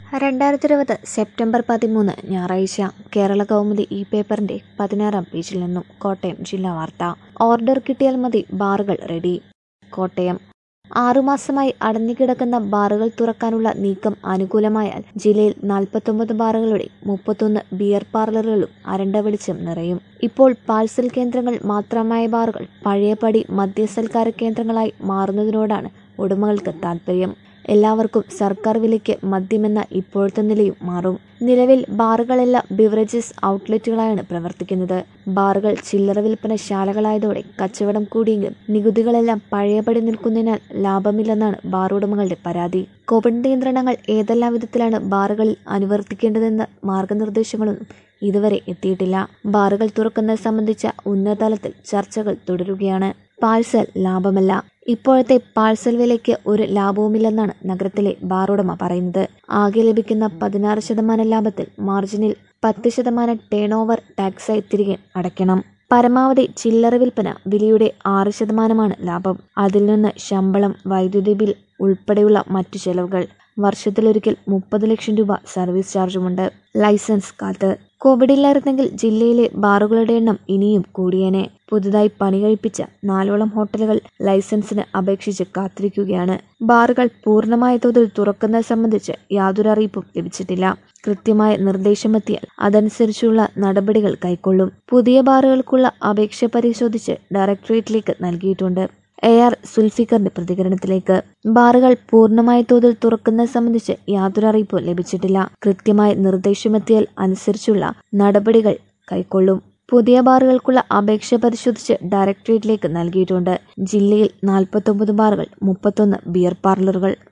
രണ്ടായിരത്തി ഇരുപത് സെപ്റ്റംബർ പതിമൂന്ന് ഞായറാഴ്ച കേരള കൗമുദി ഈ പേപ്പറിന്റെ പതിനാറാം പേജിൽ നിന്നും കോട്ടയം ജില്ലാ വാർത്ത ഓർഡർ കിട്ടിയാൽ മതി ബാറുകൾ റെഡി കോട്ടയം ആറുമാസമായി അടഞ്ഞുകിടക്കുന്ന ബാറുകൾ തുറക്കാനുള്ള നീക്കം അനുകൂലമായാൽ ജില്ലയിൽ നാൽപ്പത്തൊമ്പത് ബാറുകളുടെ മുപ്പത്തൊന്ന് ബിയർ പാർലറുകളും അരണ്ട വെളിച്ചം നിറയും ഇപ്പോൾ പാഴ്സൽ കേന്ദ്രങ്ങൾ മാത്രമായ ബാറുകൾ പഴയപടി മദ്യസൽക്കാര കേന്ദ്രങ്ങളായി മാറുന്നതിനോടാണ് ഉടമകൾക്ക് താൽപ്പര്യം എല്ലാവർക്കും സർക്കാർ വിലയ്ക്ക് മദ്യമെന്ന ഇപ്പോഴത്തെ നിലയും മാറും നിലവിൽ ബാറുകളെല്ലാം ബിവറേജസ് ഔട്ട്ലെറ്റുകളായാണ് പ്രവർത്തിക്കുന്നത് ബാറുകൾ ചില്ലറ വിൽപ്പന ശാലകളായതോടെ കച്ചവടം കൂടിയെങ്കിലും നികുതികളെല്ലാം പഴയപടി നിൽക്കുന്നതിനാൽ ലാഭമില്ലെന്നാണ് ബാർ ഉടമകളുടെ പരാതി കോവിഡ് നിയന്ത്രണങ്ങൾ ഏതെല്ലാം വിധത്തിലാണ് ബാറുകളിൽ അനുവർത്തിക്കേണ്ടതെന്ന മാർഗനിർദ്ദേശങ്ങളൊന്നും ഇതുവരെ എത്തിയിട്ടില്ല ബാറുകൾ തുറക്കുന്നത് സംബന്ധിച്ച ഉന്നതതലത്തിൽ ചർച്ചകൾ തുടരുകയാണ് പാഴ്സൽ ലാഭമല്ല ഇപ്പോഴത്തെ പാഴ്സൽ വിലയ്ക്ക് ഒരു ലാഭവുമില്ലെന്നാണ് നഗരത്തിലെ ബാറുടമ പറയുന്നത് ആകെ ലഭിക്കുന്ന പതിനാറ് ശതമാനം ലാഭത്തിൽ മാർജിനിൽ പത്ത് ശതമാനം ടേൺ ഓവർ ടാക്സായി തിരികെ അടയ്ക്കണം പരമാവധി ചില്ലറ വിൽപ്പന വിലയുടെ ആറ് ശതമാനമാണ് ലാഭം അതിൽ നിന്ന് ശമ്പളം വൈദ്യുതി ബിൽ ഉൾപ്പെടെയുള്ള മറ്റു ചെലവുകൾ വർഷത്തിലൊരിക്കൽ മുപ്പത് ലക്ഷം രൂപ സർവീസ് ചാർജുമുണ്ട് ലൈസൻസ് കാത്ത് കോവിഡില്ലായിരുന്നെങ്കിൽ ജില്ലയിലെ ബാറുകളുടെ എണ്ണം ഇനിയും കൂടിയേനെ പുതുതായി പണി കഴിപ്പിച്ച നാലോളം ഹോട്ടലുകൾ ലൈസൻസിന് അപേക്ഷിച്ച് കാത്തിരിക്കുകയാണ് ബാറുകൾ പൂർണ്ണമായ തോതിൽ തുറക്കുന്നത് സംബന്ധിച്ച് യാതൊരു അറിയിപ്പും ലഭിച്ചിട്ടില്ല കൃത്യമായ നിർദ്ദേശമെത്തിയാൽ അതനുസരിച്ചുള്ള നടപടികൾ കൈക്കൊള്ളും പുതിയ ബാറുകൾക്കുള്ള അപേക്ഷ പരിശോധിച്ച് ഡയറക്ടറേറ്റിലേക്ക് നൽകിയിട്ടുണ്ട് എ ആർ സുൽഫിക്കറിന്റെ പ്രതികരണത്തിലേക്ക് ബാറുകൾ പൂർണ്ണമായ തോതിൽ തുറക്കുന്നത് സംബന്ധിച്ച് യാതൊരു അറിയിപ്പും ലഭിച്ചിട്ടില്ല കൃത്യമായ നിർദ്ദേശമെത്തിയാൽ അനുസരിച്ചുള്ള നടപടികൾ കൈക്കൊള്ളും പുതിയ ബാറുകൾക്കുള്ള അപേക്ഷ പരിശോധിച്ച് ഡയറക്ടറേറ്റിലേക്ക് നൽകിയിട്ടുണ്ട് ജില്ലയിൽ നാൽപ്പത്തൊമ്പത് ബാറുകൾ മുപ്പത്തൊന്ന് ബിയർ പാർലറുകൾ